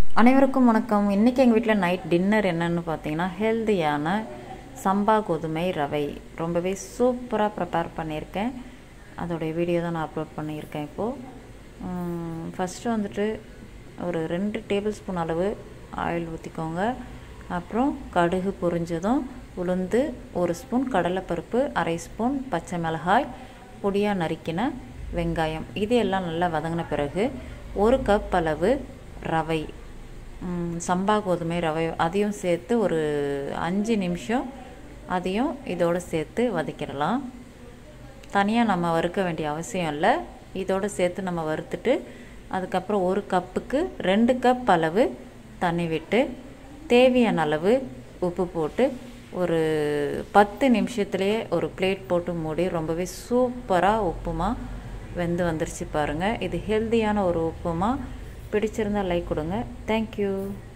அனைவருக்கும் வணக்கம் இன்றைக்கி எங்கள் வீட்டில் நைட் டின்னர் என்னன்னு பார்த்தீங்கன்னா ஹெல்தியான சம்பா கோதுமை ரவை ரொம்பவே சூப்பராக ப்ரிப்பேர் பண்ணியிருக்கேன் அதோடைய வீடியோ தான் நான் அப்லோட் பண்ணியிருக்கேன் இப்போது ஃபஸ்ட்டு வந்துட்டு ஒரு ரெண்டு டேபிள் ஸ்பூன் அளவு ஆயில் ஊற்றிக்கோங்க அப்புறம் கடுகு பொரிஞ்சதும் உளுந்து ஒரு ஸ்பூன் கடலைப்பருப்பு அரை ஸ்பூன் பச்சை மிளகாய் பொடியாக நறுக்கின வெங்காயம் இது எல்லாம் நல்லா வதங்கின பிறகு ஒரு கப் அளவு ரவை சம்பா கோதுமை ரவை அதையும் சேர்த்து ஒரு அஞ்சு நிமிஷம் அதையும் இதோடு சேர்த்து வதக்கிடலாம் தனியாக நம்ம வறுக்க வேண்டிய அவசியம் இல்லை இதோடு சேர்த்து நம்ம வறுத்துட்டு அதுக்கப்புறம் ஒரு கப்புக்கு ரெண்டு கப் அளவு தண்ணி விட்டு தேவையான அளவு உப்பு போட்டு ஒரு பத்து நிமிஷத்துலேயே ஒரு பிளேட் போட்டு மூடி ரொம்பவே சூப்பராக உப்புமா வெந்து வந்துருச்சு பாருங்கள் இது ஹெல்த்தியான ஒரு உப்புமா பிடிச்சிருந்தால் லைக் கொடுங்க தேங்க்யூ